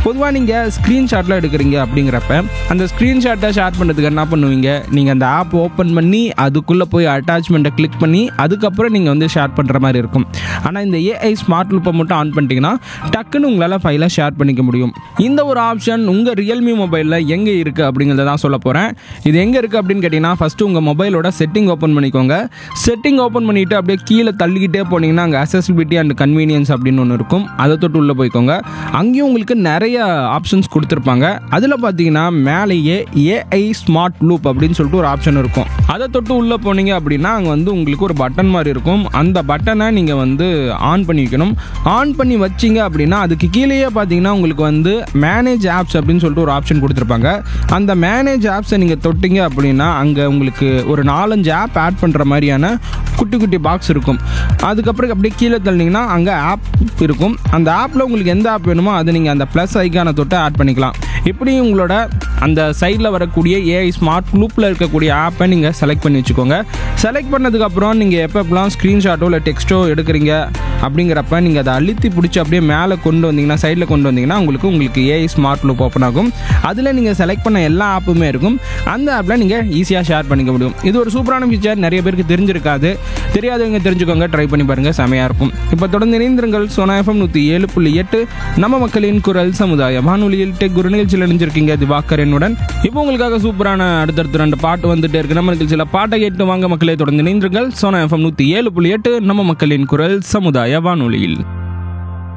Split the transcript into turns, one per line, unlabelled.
பொதுவாக நீங்கள் ஸ்க்ரீன்ஷாட்லாம் எடுக்கிறீங்க அப்படிங்கிறப்ப அந்த ஸ்க்ரீன்ஷாட்டை ஷேர் பண்ணுறதுக்கு என்ன பண்ணுவீங்க நீங்கள் அந்த ஆப் ஓப்பன் பண்ணி அதுக்குள்ளே போய் அட்டாச்மெண்ட்டை கிளிக் பண்ணி அதுக்கப்புறம் நீங்கள் வந்து ஷேர் பண்ணுற மாதிரி இருக்கும் ஆனால் இந்த ஏஐ ஸ்மார்ட் லூப்பை மட்டும் ஆன் பண்ணிட்டீங்கன்னா டக்குன்னு உங்களால் ஃபைலை ஷேர் பண்ணிக்க முடியும் இந்த ஒரு ஆப்ஷன் உங்கள் ரியல்மி மொபைலில் எங்கே இருக்குது அப்படிங்கிறத தான் சொல்ல போகிறேன் இது எங்கே இருக்குது அப்படின்னு கேட்டிங்கன்னா ஃபஸ்ட்டு உங்கள் மொபைலோட செட்டிங் ஓப்பன் பண்ணிக்கோங்க செட்டிங் ஓப்பன் பண்ணிவிட்டு அப்படியே கீழே தள்ளிக்கிட்டே போனீங்கன்னா அங்கே அசசிபிலிட்டி அண்ட் கன்வீனியன்ஸ் அப்படின்னு ஒன்று இருக்கும் அதை தொட்டு உள்ளே போய்க்கோங்க அங்கேயும் உங்களுக்கு நிறைய ஆப்ஷன்ஸ் கொடுத்துருப்பாங்க அதில் பார்த்தீங்கன்னா மேலேயே ஏஐ ஸ்மார்ட் லூப் அப்படின்னு சொல்லிட்டு ஒரு ஆப்ஷன் இருக்கும் அதை தொட்டு உள்ளே போனீங்க அப்படின்னா அங்கே வந்து உங்களுக்கு ஒரு பட்டன் மாதிரி இருக்கும் அந்த பட்டனை நீங்கள் வந்து ஆன் பண்ணி வைக்கணும் ஆன் பண்ணி வச்சிங்க அப்படின்னா அதுக்கு கீழேயே பார்த்தீங்கன்னா உங்களுக்கு வந்து மேனேஜ் ஆப்ஸ் அப்படின்னு சொல்லிட்டு ஒரு ஆப்ஷன் கொடுத்துருப்பாங்க அந்த மேனேஜ் ஆப்ஸை நீங்கள் தொட்டிங்க அப்படின்னா அங்கே உங்களுக்கு ஒரு நாலஞ்சு ஆப் ஆட் பண்ணுற மாதிரியான குட்டி குட்டி பாக்ஸ் இருக்கும் அதுக்கப்புறம் அப்படியே கீழே தள்ளினீங்கன்னா அங்கே ஆப் இருக்கும் அந்த ஆப்பில் உங்களுக்கு எந்த ஆப் வேணுமோ அதை நீங்கள் அந்த ப்ளஸ் ஐக்கானை தொட்டு ஆட் பண்ணிக்கலாம் இப்படி உங்களோட அந்த சைடில் வரக்கூடிய ஏஐ ஸ்மார்ட் லூப்பில் இருக்கக்கூடிய ஆப்பை நீங்கள் செலக்ட் பண்ணி வச்சுக்கோங்க செலக்ட் பண்ணதுக்கப்புறம் நீங்கள் எப்பப்பெல்லாம் ஸ்க்ரீன்ஷாட்டோ இல்லை டெக்ஸ்ட்டோ எடுக்கிறீங்க அப்படிங்கிறப்ப நீங்கள் அதை அழுத்தி பிடிச்சி அப்படியே மேலே கொண்டு வந்தீங்கன்னா சைடில் கொண்டு வந்தீங்கன்னா உங்களுக்கு உங்களுக்கு ஏஐ ஸ்மார்ட் லூப் ஓப்பன் ஆகும் அதில் நீங்கள் செலக்ட் பண்ண எல்லா ஆப்புமே இருக்கும் அந்த ஆப்பில் நீங்கள் ஈஸியாக ஷேர் பண்ணிக்க முடியும் இது ஒரு சூப்பரான ஃபீச்சர் நிறைய பேருக்கு தெரிஞ்சிருக்காது தெரியாதவங்க தெரிஞ்சுக்கோங்க ட்ரை பண்ணி பாருங்கள் செமையாக இருக்கும் இப்போ தொடர்ந்து இணைந்திருங்கள் சோனா எஃப்எம் நூற்றி ஏழு புள்ளி எட்டு நம்ம மக்களின் குரல் சமுதாய வானொலியில் டெக் குரு நிகழ்ச்சியில் இணைஞ்சிருக்கீங்க திவாகர் என்னுடன் இப்போ உங்களுக்காக சூப்பரான அடுத்தடுத்து ரெண்டு பாட்டு வந்துட்டே இருக்கு நம்ம நிகழ்ச்சியில் பாட்டை கேட்டு வாங்க மக்களை தொடர்ந்து இணைந்திருங்கள் சோனா எஃப்எம் நூற்றி ஏழு புள்ளி எட்டு நம்ம மக்களின் குரல் சமுதாய வானொலியில்